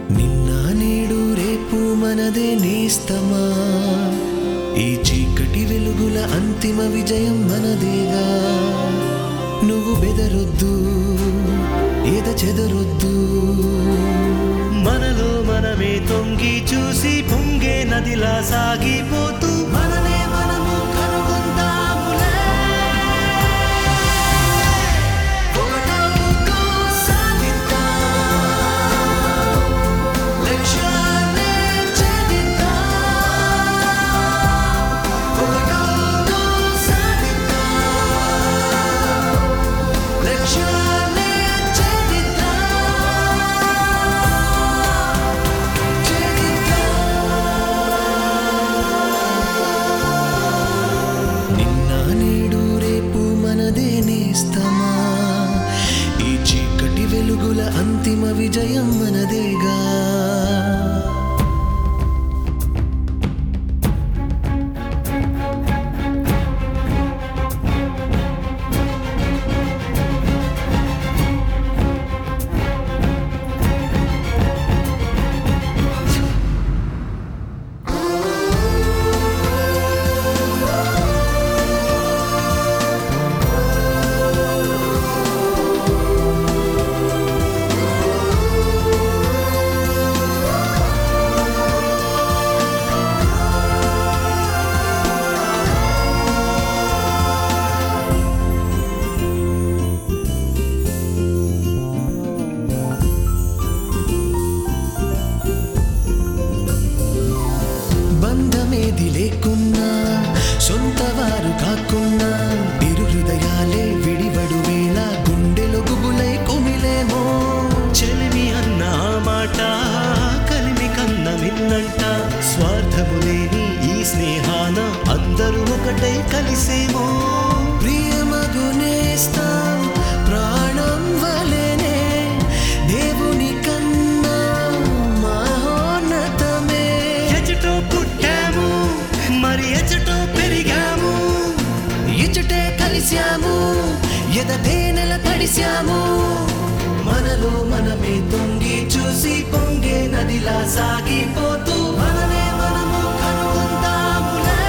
నిన్న నేడు రేపు మనదే నేస్తమా ఈ చీకటి వెలుగుల అంతిమ విజయం మనదేగా నువ్వు బెదరొద్దు ఏద చెదరొద్దు మనలో మనమే తొంగి చూసి పొంగే నదిలా సాగిపోతూ మననే మనము కనుగొందాములే ఒకటవుతూ సాగిద్దాం. లక్ష్యాన్నే ఛేదిద్దాం. ఒకటవుతూ సాగిద్దాం. లక్ష్యాన్నే ఛేదిద్దాం. నిన్న నేడు రేపు మనదే నేస్తమా ఈ చీకటి వెలుగుల అంతిమ విజయం మనదేగా బంధమేది లేకున్నా సొంత వారు కాకున్నా ఇరు హృదయాలే విడివడు వేళ గుండెలో గుబులై కుమిలేమో చెలిమి అన్న ఆ మాట కలిమి కన్న విన్నంట స్వార్థము లేని ఈ స్నేహాన అందరూ ఒకటై కలిసేమో ప్రియమగునేస్తాం ప్రాణం వలెనే దేవుని కన్నా మహోన్నతమే ఎచటో పుట్టాము మరి ఎచటో పెరిగాము ఇచుటే కలిశాము ఎదటే నెల తడిశాము మనలో మనమే తొంగి చూసి పొంగే నదిలా సాగిపోతూ మననే మనము కనుగొందాములే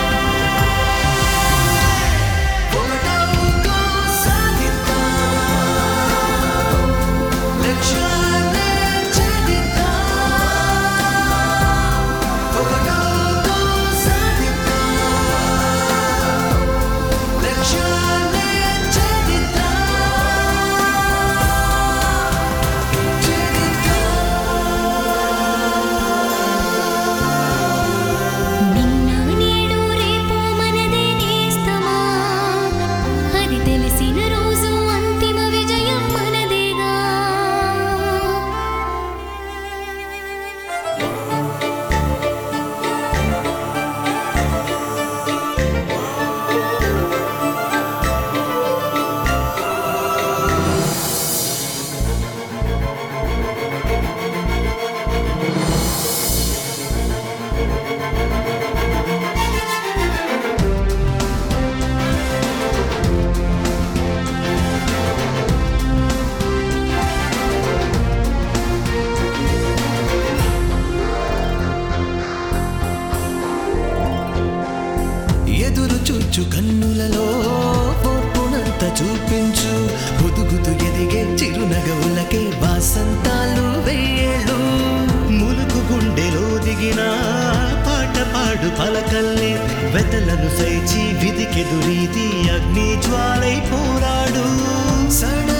ఒకటవుతూ సాగిద్దాం. లక్ష్యాన్నే ఛేదిద్దాం. ఒకటవుతూ సాగిద్దాం. లక్ష్యాన్నే ఛేదిద్దాం. నిన్న నేడు రేపు మనదే నేస్తమా అది తెలిసిన రోజు అంతిమ విజయం మనదేగా ఎదురు చూచు కన్నులలో ఓర్పునంత చూపించు హుదుగుతు ఎదిగే చిరునగవులకే వాసంతాలు వెయ్యేళ్ళు ములుకు గుండెలో దిగిన పాట పాడు పలకల్లే వెతలను సైచి విధికెదురీది అగ్ని జ్వాలై పోరాడు సడ